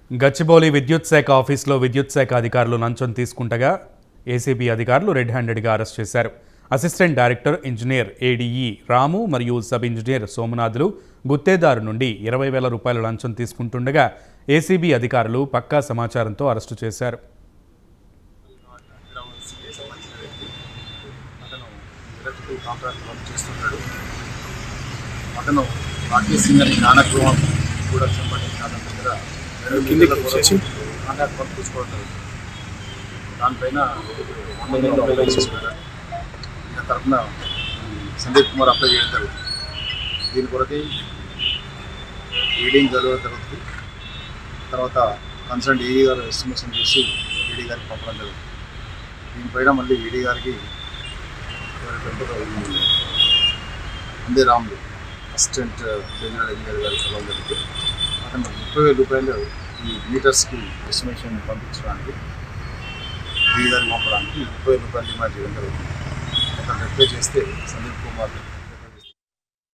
గచ్చిబౌలి విద్యుత్ శాఖ ఆఫీసులో విద్యుత్ శాఖ అధికారులు లంచం తీసుకుంటగా ఏసీబీ అధికారులు రెడ్ హ్యాండెడ్గా అరెస్ట్ చేశారు assistant director engineer ADE Ramu మరియు సబ్ ఇంజనీర్ సోమనాథులు గుత్తేదారు నుండి ఇరవై వేల రూపాయల లంచం తీసుకుంటుండగా ఏసీబీ అధికారులు పక్కా సమాచారంతో అరెస్టు చేశారు సిఏ సంబంధించిన వ్యక్తి అతను ఎలక్ట్రికల్ కాంట్రాక్ట్ వర్క్ చేస్తున్నాడు అతను రాకేష్ సింగ్ అనే జ్ఞానగృహం కూడా సంబంధించిన అతని దగ్గర రెండు కిందికి నెలల వచ్చేసి వరకు కాంట్రాక్ట్ వర్క్ చూసుకోవడం జరుగుతుంది దానిపైన ఆన్లైన్లో అప్లై చేసుకున్నాడు ఈయన తరఫున సందీప్ కుమార్ అప్లై చేయడం జరుగుతుంది దీని కొరకై రీడింగ్ జరగడం జరుగుతుంది తర్వాత కన్సర్న్ ఏఈ గారు ఎస్టిమేషన్ చేసి ఈడీ గారికి పంపడం జరుగుతుంది దీనిపైన మళ్ళీ ఈడీ గారికి ఎవరి పేరు అందే రాములు అసిస్టెంట్ జనరల్ ఇంజనీర్ గారికి ఇవ్వడం జరిగింది అతను ముప్పై వేల రూపాయలు ఈ మీటర్స్కి ఎస్టిమేషన్ పంపించడానికి ఈడీ గారికి పంపడానికి ముప్పై వేల రూపాయలు డిమాండ్ చేయడం జరుగుతుంది అతను రిప్లై చేస్తే సందీప్ కుమార్